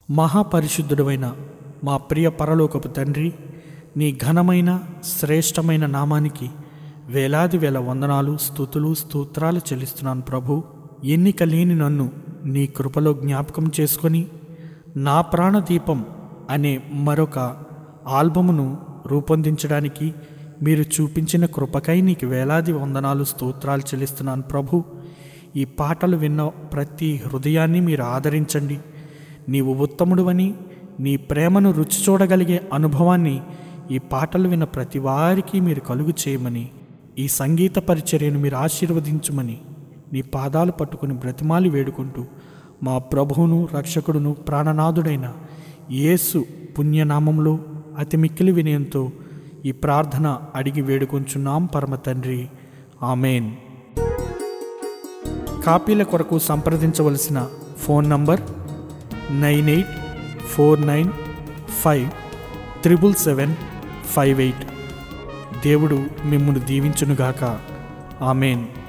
మహాపరిశుద్ధుడమైన మా ప్రియ పరలోకపు తండ్రి నీ ఘనమైన శ్రేష్టమైన నామానికి వేలాది వేల వందనాలు స్థుతులు స్తోత్రాలు చెల్లిస్తున్నాను ప్రభు ఎన్నిక లేని నన్ను నీ కృపలో జ్ఞాపకం చేసుకొని నా ప్రాణదీపం అనే మరొక ఆల్బమును రూపొందించడానికి మీరు చూపించిన కృపకై నీకు వేలాది వందనాలు స్తోత్రాలు చెల్లిస్తున్నాను ప్రభు ఈ పాటలు విన్న ప్రతి హృదయాన్ని మీరు ఆదరించండి నీవు ఉత్తముడువని నీ ప్రేమను రుచి చూడగలిగే అనుభవాన్ని ఈ పాటలు విన్న ప్రతి వారికి మీరు కలుగు చేయమని ఈ సంగీత పరిచర్యను మీరు ఆశీర్వదించుమని నీ పాదాలు పట్టుకుని బ్రతిమాలి వేడుకుంటూ మా ప్రభువును రక్షకుడును ప్రాణనాథుడైన యేసు పుణ్యనామంలో అతి మిక్కిలి వినయంతో ఈ ప్రార్థన అడిగి వేడుకొంచున్నాం పరమ తండ్రి ఆమెన్ కాపీల కొరకు సంప్రదించవలసిన phone number nine eight four nine five triple seven five eight దేవుడు మిమ్మల్ని దీవించునుగాక ఆమెన్